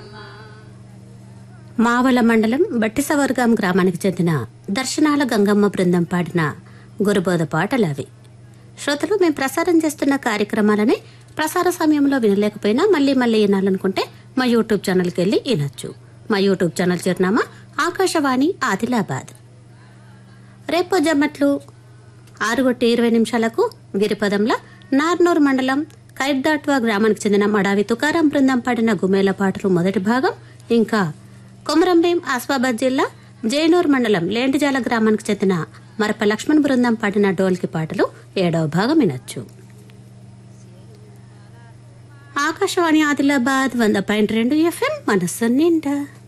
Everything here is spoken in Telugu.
మావల మండలం బట్టిసవర్గం గ్రామానికి చెందిన దర్శనాల గంగమ్మ బృందం పాడిన గురుబోధ పాటలు అవి శ్రోతలు మేము ప్రసారం చేస్తున్న కార్యక్రమాలని ప్రసార సమయంలో వినలేకపోయినా మళ్ళీ మళ్ళీ వినాలనుకుంటే మా యూట్యూబ్ ఛానల్కి వెళ్ళి వినొచ్చు మా యూట్యూబ్ ఛానల్ చిరునామా ఆకాశవాణి ఆదిలాబాద్ రేపు జమ్మట్లు ఆరుగొట్టి ఇరవై నిమిషాలకు గిరిపదంలో నార్నూర్ మండలం కైడ్దాట్వా గ్రామానికి చెందిన మడావి తుకారం బృందం పాడిన గుమేల పాటలు మొదటి భాగం ఇంకా కొమరంభీం ఆస్వాబాద్ జిల్లా జైనూర్ మండలం లేంటిజాల గ్రామానికి చెందిన మరప లక్ష్మణ్ బృందం పాడిన డోల్కి పాటలు ఏడవ భాగం వినొచ్చు ఆకాశవాణి ఆదిలాబాద్ వంద పాయింట్ రెండు ఎఫ్ఎం మనస్సు నిండా